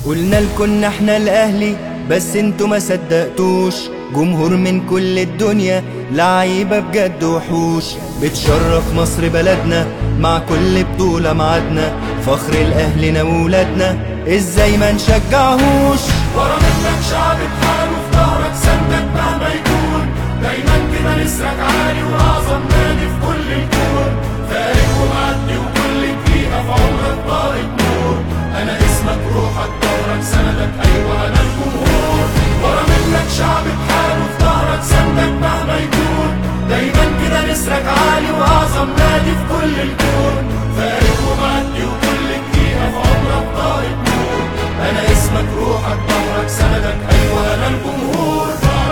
قلنا لكن احنا الاهلي بس انتوا ما صدقتوش جمهور من كل الدنيا لعيبة بجد وحوش بتشرف مصر بلدنا مع كل بطولة معادنا فخر الاهلنا وولادنا ازاي ما نشجعهوش ورا منك شعب بحاله في ظهرك سندك مهما يكون دايما كده نسرك عالي واعظم نادي في كل الكون فارق ومعدي وكل دقيقة في عمرك طارق نور انا اسمك روحك دورك سندك ايوه انا الجمهور ورا منك شعب بحاله في ظهرك سندك مهما يكون دايما كده نسرك عالي واعظم نادي في كل الكون فارق ومعدي وكل دقيقة في عمرك طارق نور انا اسمك روحك ظهرك سندك ايوه انا الجمهور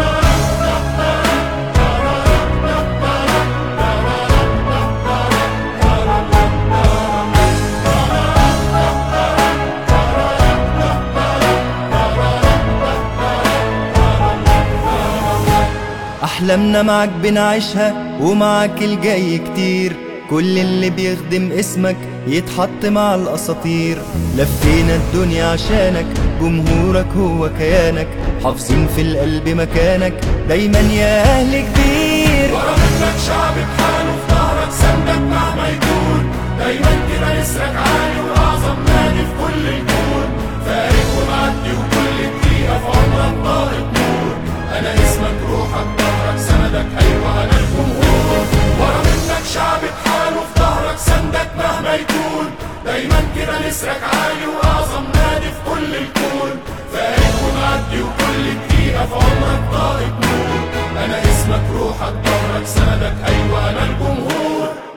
احلامنا معاك بنعيشها ومعاك الجاي كتير كل اللي بيخدم اسمك يتحط مع الاساطير لفينا الدنيا عشانك جمهورك هو كيانك حافظين في القلب مكانك دايما يا اهل كبير ورا منك شعب بحاله في ظهرك سندك مهما يكون دايما كده نسرك عالي واعظم نادي في كل الكون فارق ومعدي وكل دقيقة في عمرك طارق نور انا اسمك روحك ظهرك سندك ايوه انا الجمهور ورا منك شعب بحاله في ظهرك سندك مهما يكون دايما كده نسرك عالي واعظم نادي في كل الكون فارق ومعدي وكل دقيقة في عمرك طارق نور انا اسمك روحك ظهرك سندك ايوه انا الجمهور